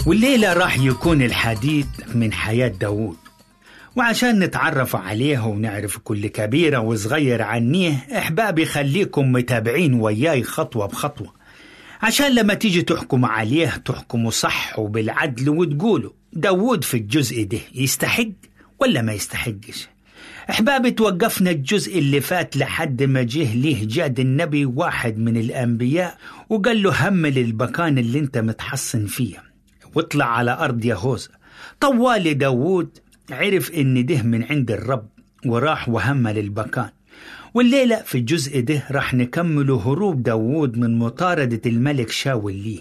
والليلة راح يكون الحديث من حياة داوود وعشان نتعرف عليه ونعرف كل كبيرة وصغير عنيه إحبابي خليكم متابعين وياي خطوة بخطوة عشان لما تيجي تحكم عليه تحكموا صح وبالعدل وتقولوا داوود في الجزء ده يستحق ولا ما يستحقش احبابي توقفنا الجزء اللي فات لحد ما جه ليه جاد النبي واحد من الانبياء وقال له همل المكان اللي انت متحصن فيه واطلع على ارض يهوذا طوالي داوود عرف ان ده من عند الرب وراح وهمل المكان والليلة في الجزء ده راح نكمل هروب داوود من مطاردة الملك شاول ليه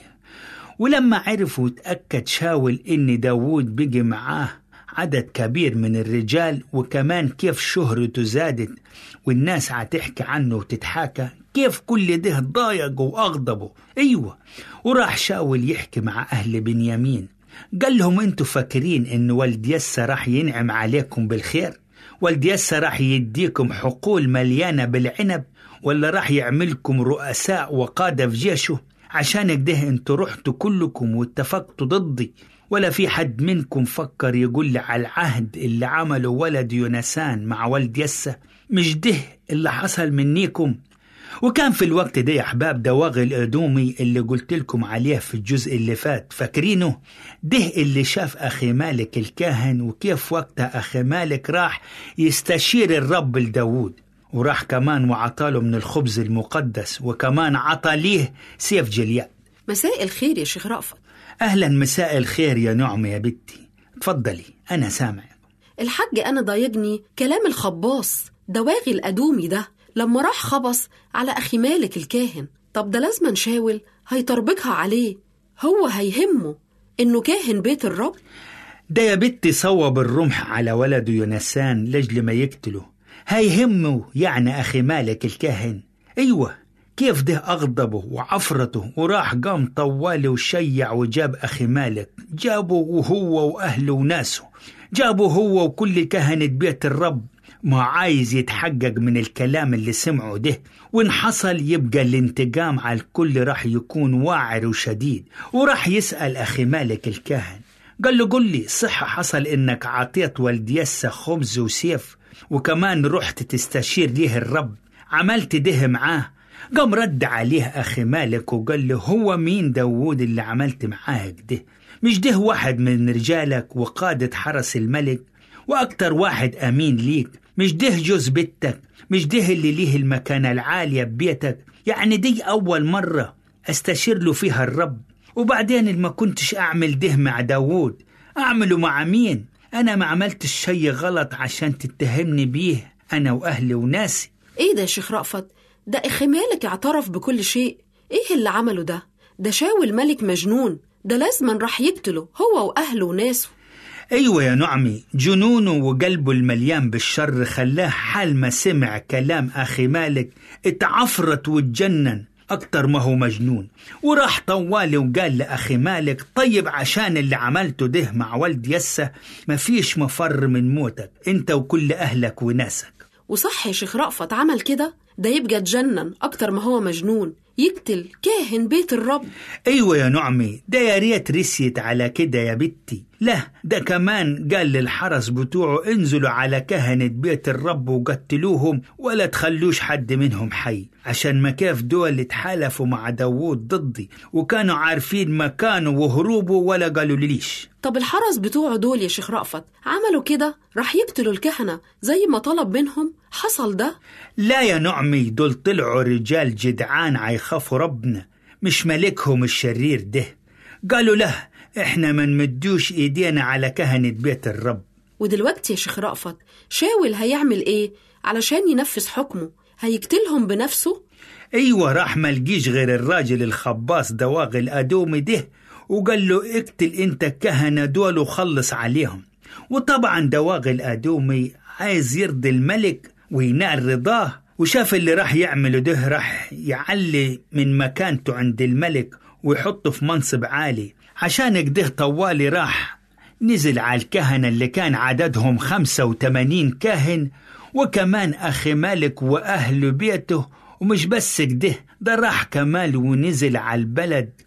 ولما عرف وتأكد شاول إن داوود بقي معاه عدد كبير من الرجال وكمان كيف شهرته زادت والناس عتحكي عنه وتتحاكى كيف كل ده ضايقه وأغضبه أيوة وراح شاول يحكي مع أهل بنيامين قال لهم انتوا فاكرين ان والد يسى راح ينعم عليكم بالخير والد يسى راح يديكم حقول مليانة بالعنب ولا راح يعملكم رؤساء وقادة في جيشه عشان كده انتوا رحتوا كلكم واتفقتوا ضدي ولا في حد منكم فكر يقول لي على العهد اللي عمله ولد يونسان مع والد يسى مش ده اللي حصل منيكم وكان في الوقت ده يا احباب دواغي الادومي اللي قلت لكم عليه في الجزء اللي فات فاكرينه ده اللي شاف اخي مالك الكاهن وكيف وقتها اخي مالك راح يستشير الرب لداود وراح كمان وعطاله من الخبز المقدس وكمان عطى ليه سيف جلياد مساء الخير يا شيخ رأفت اهلا مساء الخير يا نعمة يا بنتي تفضلي انا سامع الحاج أنا ضايقني كلام الخباص دواغي الأدومي ده لما راح خبص على أخي مالك الكاهن طب ده لازما شاول هيطربكها عليه هو هيهمه إنه كاهن بيت الرب ده يا بنتي صوب الرمح على ولده يونسان لجل ما يقتله هيهمه يعني أخي مالك الكاهن أيوة كيف ده أغضبه وعفرته وراح قام طوالي وشيع وجاب أخي مالك جابه وهو وأهله وناسه جابه هو وكل كهنة بيت الرب ما عايز يتحقق من الكلام اللي سمعه ده وإن حصل يبقى الانتقام على الكل راح يكون واعر وشديد وراح يسأل أخي مالك الكاهن قال له قل لي صح حصل إنك عطيت والد يسى خبز وسيف وكمان رحت تستشير ليه الرب عملت ده معاه قام رد عليه أخي مالك وقال له هو مين داوود اللي عملت معاه كده مش ده واحد من رجالك وقادة حرس الملك وأكتر واحد أمين ليك مش ده جوز بيتك مش ده اللي ليه المكانة العالية ببيتك يعني دي أول مرة أستشير له فيها الرب وبعدين ما كنتش أعمل ده مع داوود أعمله مع مين أنا ما عملتش شي غلط عشان تتهمني بيه أنا وأهلي وناسي إيه ده يا شيخ رأفت ده أخي مالك اعترف بكل شيء إيه اللي عمله ده ده شاول ملك مجنون ده لازما راح يقتله هو وأهله وناسه أيوة يا نعمي جنونه وقلبه المليان بالشر خلاه حال ما سمع كلام أخي مالك اتعفرت واتجنن أكتر ما هو مجنون وراح طوالي وقال لأخي مالك طيب عشان اللي عملته ده مع والد يسة مفيش مفر من موتك انت وكل أهلك وناسك وصح يا شيخ رأفت عمل كده ده يبقى اتجنن أكتر ما هو مجنون يقتل كاهن بيت الرب ايوه يا نعمي ده يا ريت رسيت على كده يا بنتي لا ده كمان قال للحرس بتوعه انزلوا على كهنة بيت الرب وقتلوهم ولا تخلوش حد منهم حي عشان ما كيف دول اتحالفوا مع داوود ضدي وكانوا عارفين مكانه وهروبه ولا قالوا ليش طب الحرس بتوعه دول يا شيخ رأفت عملوا كده راح يقتلوا الكهنة زي ما طلب منهم حصل ده لا يا نعمي دول طلعوا رجال جدعان عيخافوا ربنا مش ملكهم الشرير ده قالوا له احنا ما نمدوش ايدينا على كهنة بيت الرب ودلوقتي يا شيخ رأفت شاول هيعمل ايه علشان ينفذ حكمه هيقتلهم بنفسه ايوه راح ملقيش غير الراجل الخباص دواغي الادومي ده وقال له اقتل انت الكهنة دول وخلص عليهم وطبعا دواغي الادومي عايز يرضي الملك وينال رضاه وشاف اللي راح يعمله ده راح يعلي من مكانته عند الملك ويحطه في منصب عالي عشان كده طوالي راح نزل على الكهنة اللي كان عددهم خمسة وثمانين كاهن وكمان أخي مالك وأهل بيته ومش بس كده ده راح كمال ونزل على البلد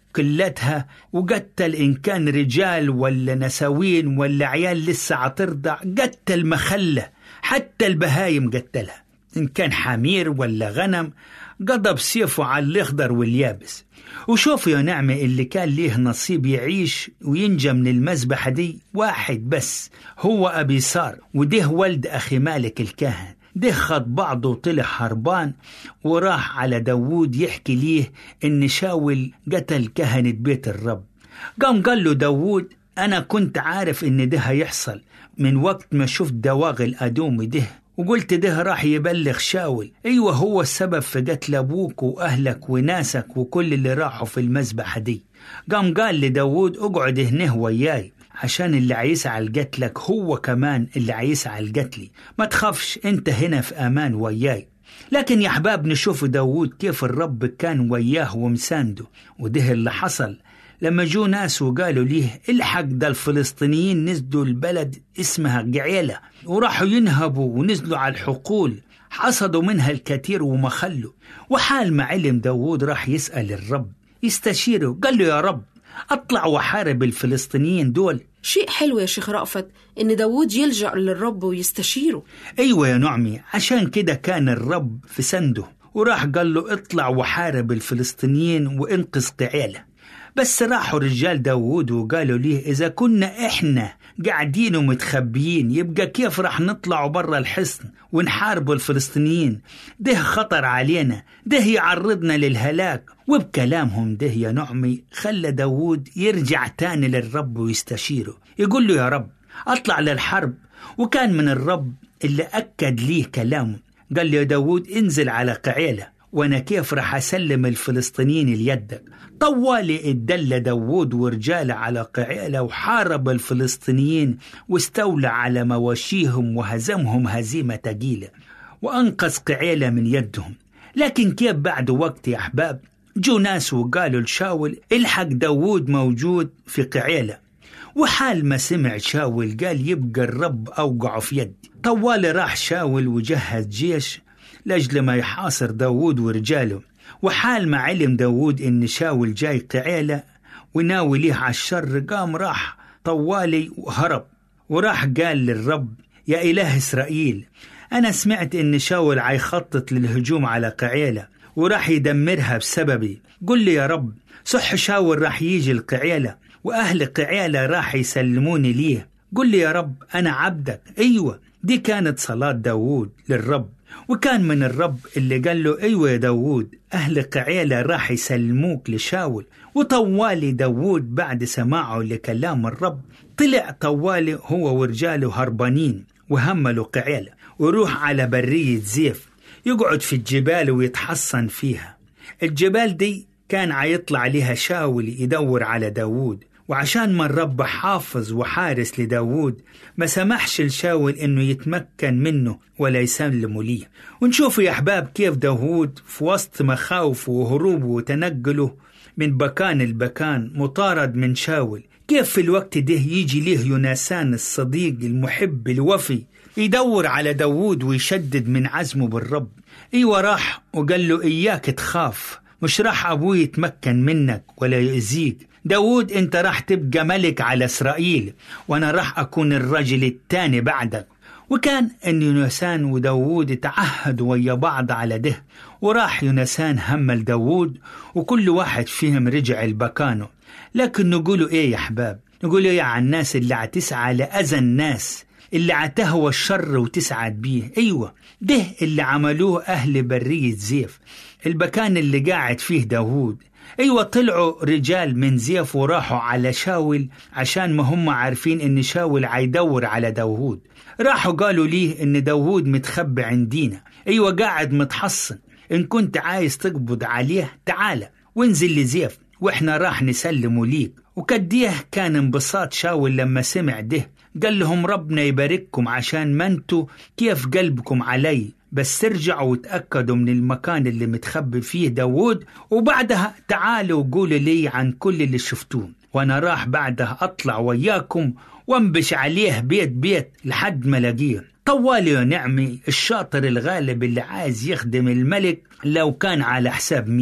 كلتها وقتل إن كان رجال ولا نساوين ولا عيال لسه عترضع قتل مخلة حتى البهايم قتلها إن كان حمير ولا غنم قضب سيفه على الأخضر واليابس وشوفوا يا نعمة اللي كان ليه نصيب يعيش وينجى من المذبحة دي واحد بس هو أبي سار وده ولد أخي مالك الكاهن ده خد بعضه وطلع هربان وراح على داوود يحكي ليه إن شاول قتل كهنة بيت الرب قام قال له داوود أنا كنت عارف إن ده هيحصل من وقت ما شفت دواغ الأدومي ده وقلت ده راح يبلغ شاول أيوة هو السبب في قتل أبوك وأهلك وناسك وكل اللي راحوا في المذبحة دي قام قال لداود اقعد هنا وياي عشان اللي عيسعى قتلك هو كمان اللي عيسعى قتلي ما تخافش انت هنا في امان وياي لكن يا احباب نشوف داود كيف الرب كان وياه ومسانده وده اللي حصل لما جو ناس وقالوا ليه الحق ده الفلسطينيين نزلوا البلد اسمها قعيلة وراحوا ينهبوا ونزلوا على الحقول حصدوا منها الكثير وما خلوا وحال ما علم داود راح يسأل الرب يستشيره قال له يا رب أطلع وحارب الفلسطينيين دول شيء حلو يا شيخ رأفت إن داوود يلجأ للرب ويستشيره أيوة يا نعمي عشان كده كان الرب في سنده وراح قال له اطلع وحارب الفلسطينيين وانقذ قعيلة بس راحوا رجال داوود وقالوا ليه إذا كنا إحنا قاعدين ومتخبيين يبقى كيف راح نطلعوا برا الحصن ونحاربوا الفلسطينيين ده خطر علينا ده يعرضنا للهلاك وبكلامهم ده يا نعمي خلى داوود يرجع تاني للرب ويستشيره يقول له يا رب أطلع للحرب وكان من الرب اللي أكد ليه كلامه قال له يا داوود انزل على قعيلة وانا كيف رح اسلم الفلسطينيين ليدك طوالي اتدلى داوود ورجاله على قعيلة وحارب الفلسطينيين واستولى على مواشيهم وهزمهم هزيمة تقيلة وأنقذ قعيلة من يدهم لكن كيف بعد وقت يا أحباب جو ناس وقالوا لشاول الحق داوود موجود في قعيلة وحال ما سمع شاول قال يبقى الرب أوقعه في يدي طوال راح شاول وجهز جيش لأجل ما يحاصر داوود ورجاله وحال ما علم داوود إن شاول جاي قعيلة وناوي ليه على الشر قام راح طوالي وهرب وراح قال للرب يا إله إسرائيل أنا سمعت إن شاول عيخطط للهجوم على قعيلة وراح يدمرها بسببي قل لي يا رب صح شاول راح يجي القعيلة وأهل قعيلة راح يسلموني ليه قل لي يا رب أنا عبدك أيوة دي كانت صلاة داوود للرب وكان من الرب اللي قال له أيوة يا داوود أهل قعيلة راح يسلموك لشاول وطوالي داوود بعد سماعه لكلام الرب طلع طوالي هو ورجاله هربانين وهملوا قعيلة وروح على برية زيف يقعد في الجبال ويتحصن فيها الجبال دي كان عيطلع عليها شاول يدور على داوود وعشان ما الرب حافظ وحارس لداود ما سمحش لشاول انه يتمكن منه ولا يسلمه ليه ونشوف يا احباب كيف داود في وسط مخاوفه وهروبه وتنقله من بكان لبكان مطارد من شاول كيف في الوقت ده يجي ليه يوناسان الصديق المحب الوفي يدور على داود ويشدد من عزمه بالرب ايوه راح وقال له اياك تخاف مش راح ابوي يتمكن منك ولا يأذيك داود انت راح تبقى ملك على اسرائيل وانا راح اكون الرجل التاني بعدك وكان ان يونسان وداوود تعهدوا ويا بعض على ده وراح يونسان همل داوود وكل واحد فيهم رجع لبكانه لكن نقولوا ايه يا احباب نقولوا ايه على الناس اللي عتسعى لأذى الناس اللي عتهوى الشر وتسعد بيه ايوه ده اللي عملوه اهل برية زيف المكان اللي قاعد فيه داوود ايوه طلعوا رجال من زيف وراحوا على شاول عشان ما هم عارفين ان شاول عيدور على داوود راحوا قالوا ليه ان داوود متخبي عندينا ايوه قاعد متحصن ان كنت عايز تقبض عليه تعالى وانزل لزيف واحنا راح نسلمه ليك وكديه كان انبساط شاول لما سمع ده قال لهم ربنا يبارككم عشان ما انتوا كيف قلبكم علي بس ترجعوا وتأكدوا من المكان اللي متخبي فيه داوود وبعدها تعالوا وقولوا لي عن كل اللي شفتوه وانا راح بعدها اطلع وياكم وانبش عليه بيت بيت لحد ما الاقيه طوالي يا نعمي الشاطر الغالب اللي عايز يخدم الملك لو كان على حساب مين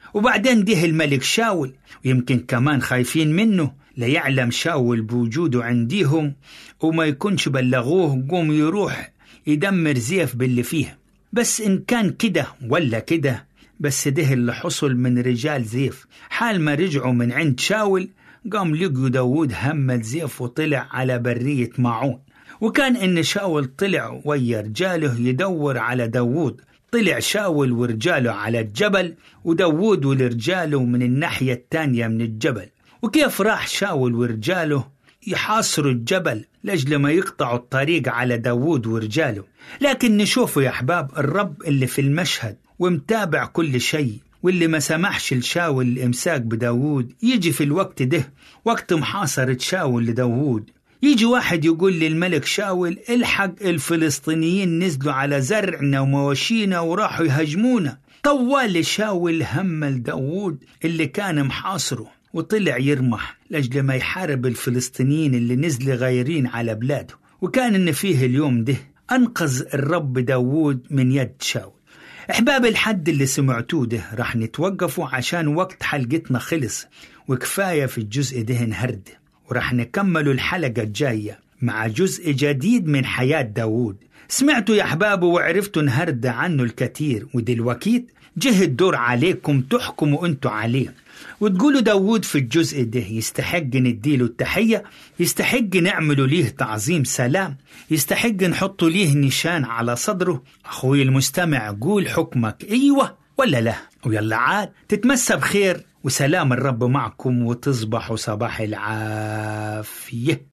وبعدين ده الملك شاول ويمكن كمان خايفين منه ليعلم شاول بوجوده عنديهم وما يكونش بلغوه قوم يروح يدمر زيف باللي فيه بس إن كان كده ولا كده بس ده اللي حصل من رجال زيف حال ما رجعوا من عند شاول قام لقوا داود همل زيف وطلع على برية معون وكان إن شاول طلع ويا رجاله يدور على داود طلع شاول ورجاله على الجبل وداود ورجاله من الناحية التانية من الجبل وكيف راح شاول ورجاله يحاصروا الجبل لأجل ما يقطعوا الطريق على داود ورجاله لكن نشوفوا يا أحباب الرب اللي في المشهد ومتابع كل شيء واللي ما سمحش لشاول الإمساك بداود يجي في الوقت ده وقت محاصرة شاول لداود يجي واحد يقول للملك شاول الحق الفلسطينيين نزلوا على زرعنا ومواشينا وراحوا يهاجمونا طوال شاول همل داود اللي كان محاصره وطلع يرمح لأجل ما يحارب الفلسطينيين اللي نزلوا غايرين على بلاده وكان إن فيه اليوم ده أنقذ الرب داود من يد شاول أحباب الحد اللي سمعتوه ده راح نتوقفوا عشان وقت حلقتنا خلص وكفاية في الجزء ده نهرد وراح نكملوا الحلقة الجاية مع جزء جديد من حياة داود سمعتوا يا أحباب وعرفتوا نهرد عنه الكثير ودلوكيت جه الدور عليكم تحكموا انتوا عليه وتقولوا داود في الجزء ده يستحق نديله التحية يستحق نعمله ليه تعظيم سلام يستحق نحطه ليه نشان على صدره أخوي المستمع قول حكمك أيوة ولا لا ويلا عاد تتمسى بخير وسلام الرب معكم وتصبحوا صباح العافية